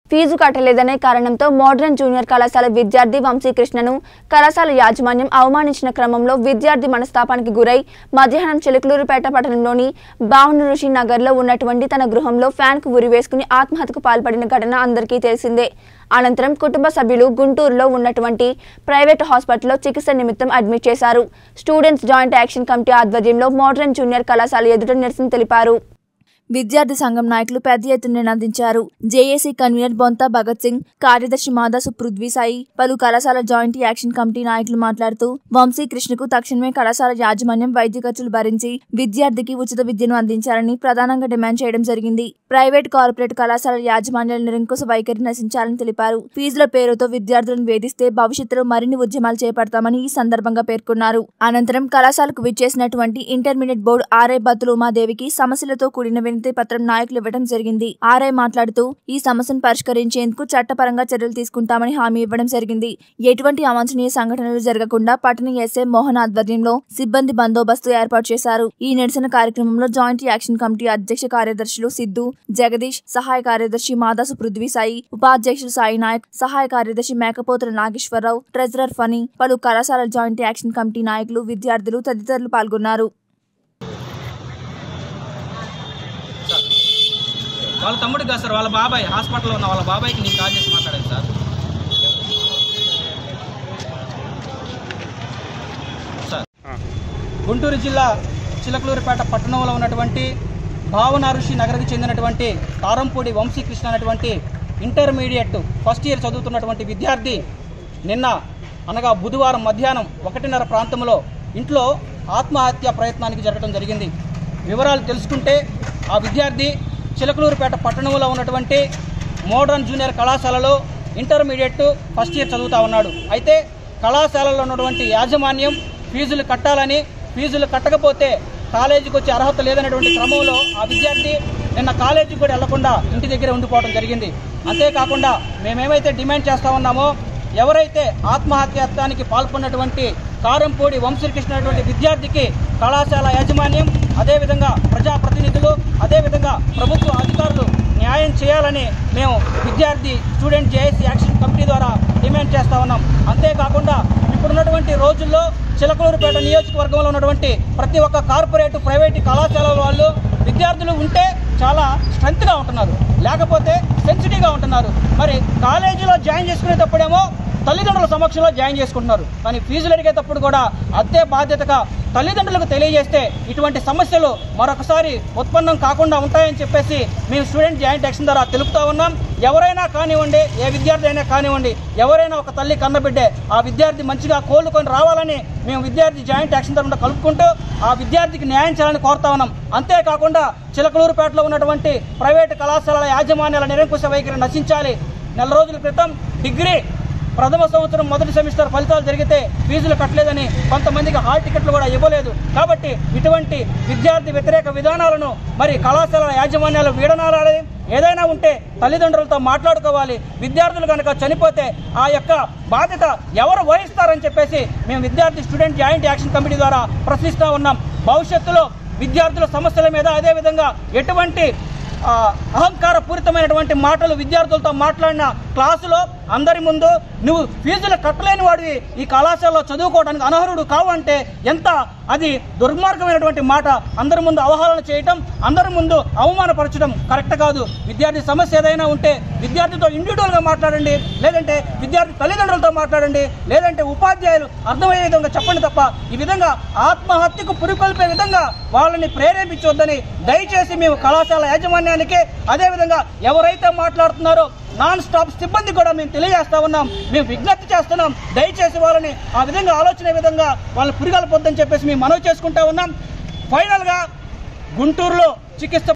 fee కట్టలేదనే కారణంతో modern junior కళాశాల విద్యార్థి వంశీకృష్ణను కళాశాల యాజమాన్యం అవమానించిన క్రమంలో విద్యార్థి మనస్తాపానికి గురై మధ్యాహ్నం చిలుకలూరుపేట పట్టణంలోని భావన ఋషి నగర్లో ఉన్నటువంటి తన గృహంలో ఫ్యాన్కు ఉరివేసుకుని ఆత్మహత్యకు పాల్పడిన ఘటన అందరికీ తెలిసిందే అనంతరం కుటుంబ సభ్యులు గుంటూరులో ఉన్నటువంటి ప్రైవేట్ హాస్పిటల్లో చికిత్స నిమిత్తం అడ్మిట్ చేశారు స్టూడెంట్స్ జాయింట్ యాక్షన్ కమిటీ ఆధ్వర్యంలో మోడర్న్ జూనియర్ కళాశాల ఎదుట నిరసన తెలిపారు విద్యార్థి సంఘం నాయకులు పెద్ద ఎత్తున నినాదించారు జేఏసీ కన్వీనర్ బొంత భగత్ సింగ్ కార్యదర్శి మాదాసు పృథ్వీ సాయి పలు కళాశాల జాయింట్ యాక్షన్ కమిటీ నాయకులు మాట్లాడుతూ వంశీ కృష్ణకు తక్షణమే కళాశాల యాజమాన్యం వైద్య ఖర్చులు భరించి విద్యార్థికి ఉచిత విద్యను అందించాలని ప్రధానంగా డిమాండ్ చేయడం జరిగింది ప్రైవేట్ కార్పొరేట్ కళాశాల యాజమాన్యాల నిరంకుశ వైఖరి నశించాలని తెలిపారు ఫీజుల పేరుతో విద్యార్థులను వేధిస్తే భవిష్యత్తులో మరిన్ని ఉద్యమాలు చేపడతామని ఈ సందర్భంగా పేర్కొన్నారు అనంతరం కళాశాలకు విచ్చేసినటువంటి ఇంటర్మీడియట్ బోర్డు ఆర్ఐ బత్తులు ఉమాదేవికి సమస్యలతో కూడిన వినతి పత్రం నాయకులు ఇవ్వడం జరిగింది ఆర్ఐ మాట్లాడుతూ ఈ సమస్యను పరిష్కరించేందుకు చట్టపరంగా చర్యలు తీసుకుంటామని హామీ ఇవ్వడం జరిగింది ఎటువంటి అవాంఛనీయ సంఘటనలు జరగకుండా పట్టణ ఎస్ఏ మోహన్ ఆధ్వర్యంలో సిబ్బంది బందోబస్తు ఏర్పాటు చేశారు ఈ నిరసన కార్యక్రమంలో జాయింట్ యాక్షన్ కమిటీ అధ్యక్ష కార్యదర్శులు సిద్ధు జగదీష్ సహాయ కార్యదర్శి మాదాసు పృథ్వీ సాయి ఉపాధ్యక్షులు సాయి నాయక్ సహాయ కార్యదర్శి మేకపోతుల నాగేశ్వరరావు ట్రెజరర్ ఫనీ పలు కళాశాల జాయింట్ యాక్షన్ కమిటీ నాయకులు విద్యార్థులు తదితరులు పాల్గొన్నారు వాళ్ళ తమ్ముడు కాదు సార్ వాళ్ళ బాబాయ్ హాస్పిటల్లో ఉన్న వాళ్ళ బాబాయ్కి నేను కాల్ చేసి మాట్లాడాను సార్ సార్ గుంటూరు జిల్లా చిలకలూరుపేట పట్టణంలో ఉన్నటువంటి భావన ఋషి నగర్కి చెందినటువంటి కారంపూడి వంశీకృష్ణ అనేటువంటి ఇంటర్మీడియట్ ఫస్ట్ ఇయర్ చదువుతున్నటువంటి విద్యార్థి నిన్న అనగా బుధవారం మధ్యాహ్నం ఒకటిన్నర ప్రాంతంలో ఇంట్లో ఆత్మహత్య ప్రయత్నానికి జరగడం జరిగింది వివరాలు తెలుసుకుంటే ఆ విద్యార్థి చిలకలూరుపేట పట్టణంలో ఉన్నటువంటి మోడర్న్ జూనియర్ కళాశాలలో ఇంటర్మీడియట్ ఫస్ట్ ఇయర్ చదువుతా ఉన్నాడు అయితే కళాశాలలో ఉన్నటువంటి యాజమాన్యం ఫీజులు కట్టాలని ఫీజులు కట్టకపోతే కాలేజీకి వచ్చే అర్హత లేదనేటువంటి క్రమంలో ఆ విద్యార్థి నిన్న కాలేజీకి కూడా వెళ్లకుండా ఇంటి దగ్గరే ఉండిపోవడం జరిగింది అంతేకాకుండా మేమేమైతే డిమాండ్ చేస్తా ఉన్నామో ఎవరైతే ఆత్మహత్యానికి పాల్పడినటువంటి కారంపూడి వంశీకృష్ణ అనేటువంటి విద్యార్థికి కళాశాల యాజమాన్యం అదేవిధంగా ప్రజాప్రతినిధులు అదేవిధంగా ప్రభుత్వ అధికారులు న్యాయం చేయాలని మేము విద్యార్థి స్టూడెంట్ జేఏసీ యాక్షన్ కమిటీ ద్వారా డిమాండ్ చేస్తా ఉన్నాం అంతేకాకుండా ఇప్పుడున్నటువంటి రోజుల్లో చిలకలూరుపేట నియోజకవర్గంలో ఉన్నటువంటి ప్రతి ఒక్క కార్పొరేట్ ప్రైవేటు కళాశాలల వాళ్ళు విద్యార్థులు ఉంటే చాలా స్ట్రెంత్గా ఉంటున్నారు లేకపోతే సెన్సిటివ్గా ఉంటున్నారు మరి కాలేజీలో జాయిన్ చేసుకునేటప్పుడేమో తల్లిదండ్రుల సమక్షంలో జాయిన్ చేసుకుంటున్నారు కానీ ఫీజులు అడిగేటప్పుడు కూడా అదే బాధ్యతగా తల్లిదండ్రులకు తెలియజేస్తే ఇటువంటి సమస్యలు మరొకసారి ఉత్పన్నం కాకుండా ఉంటాయని చెప్పేసి మేము స్టూడెంట్ జాయింట్ యాక్షన్ ద్వారా తెలుపుతా ఉన్నాం ఎవరైనా కానివ్వండి ఏ విద్యార్థి అయినా కానివ్వండి ఎవరైనా ఒక తల్లి కన్నబిడ్డే ఆ విద్యార్థి మంచిగా కోలుకొని రావాలని మేము విద్యార్థి జాయింట్ యాక్షన్ తరఫున కలుపుకుంటూ ఆ విద్యార్థికి న్యాయం చేయాలని కోరుతా ఉన్నాం అంతేకాకుండా చిలకలూరుపేటలో ఉన్నటువంటి ప్రైవేటు కళాశాలల యాజమాన్యాల నిరంకుశ వైఖరి నశించాలి నెల రోజుల క్రితం డిగ్రీ ప్రథమ సంవత్సరం మొదటి సెమిస్టర్ ఫలితాలు జరిగితే ఫీజులు కట్టలేదని కొంతమందికి హాల్ టికెట్లు కూడా ఇవ్వలేదు కాబట్టి ఇటువంటి విద్యార్థి వ్యతిరేక విధానాలను మరి కళాశాల యాజమాన్యాలు వీడనాలని ఏదైనా ఉంటే తల్లిదండ్రులతో మాట్లాడుకోవాలి విద్యార్థులు కనుక చనిపోతే ఆ యొక్క బాధ్యత ఎవరు వహిస్తారని చెప్పేసి మేము విద్యార్థి స్టూడెంట్ జాయింట్ యాక్షన్ కమిటీ ద్వారా ప్రశ్నిస్తూ ఉన్నాం భవిష్యత్తులో విద్యార్థుల సమస్యల మీద అదేవిధంగా ఎటువంటి ఆ, అహంకారపూరితమైనటువంటి మాటలు విద్యార్థులతో మాట్లాడిన క్లాసులో అందరి ముందు నువ్వు ఫీజులు కట్టలేని వాడివి ఈ కళాశాలలో చదువుకోవడానికి అనర్హుడు కావు అంటే ఎంత అది దుర్మార్గమైనటువంటి మాట అందరి ముందు అవహేళన చేయటం అందరి ముందు అవమానపరచడం కరెక్ట్ కాదు విద్యార్థి సమస్య ఏదైనా ఉంటే విద్యార్థితో ఇండివిజువల్గా మాట్లాడండి లేదంటే విద్యార్థి తల్లిదండ్రులతో మాట్లాడండి లేదంటే ఉపాధ్యాయులు అర్థమయ్యే విధంగా చెప్పండి తప్ప ఈ విధంగా ఆత్మహత్యకు పురికొల్పే విధంగా వాళ్ళని ప్రేరేపించొద్దని దయచేసి మేము కళాశాల యాజమాన్యానికి అదేవిధంగా ఎవరైతే మాట్లాడుతున్నారో నాన్ స్టాప్ సిబ్బంది కూడా మేము తెలియజేస్తా ఉన్నాం మేము విజ్ఞప్తి చేస్తున్నాం దయచేసి వాళ్ళని ఆ విధంగా ఆలోచన విధంగా వాళ్ళని పురిగలపొద్దని చెప్పేసి మేము మనవి చేసుకుంటా ఉన్నాం ఫైనల్గా గుంటూరులో చికిత్స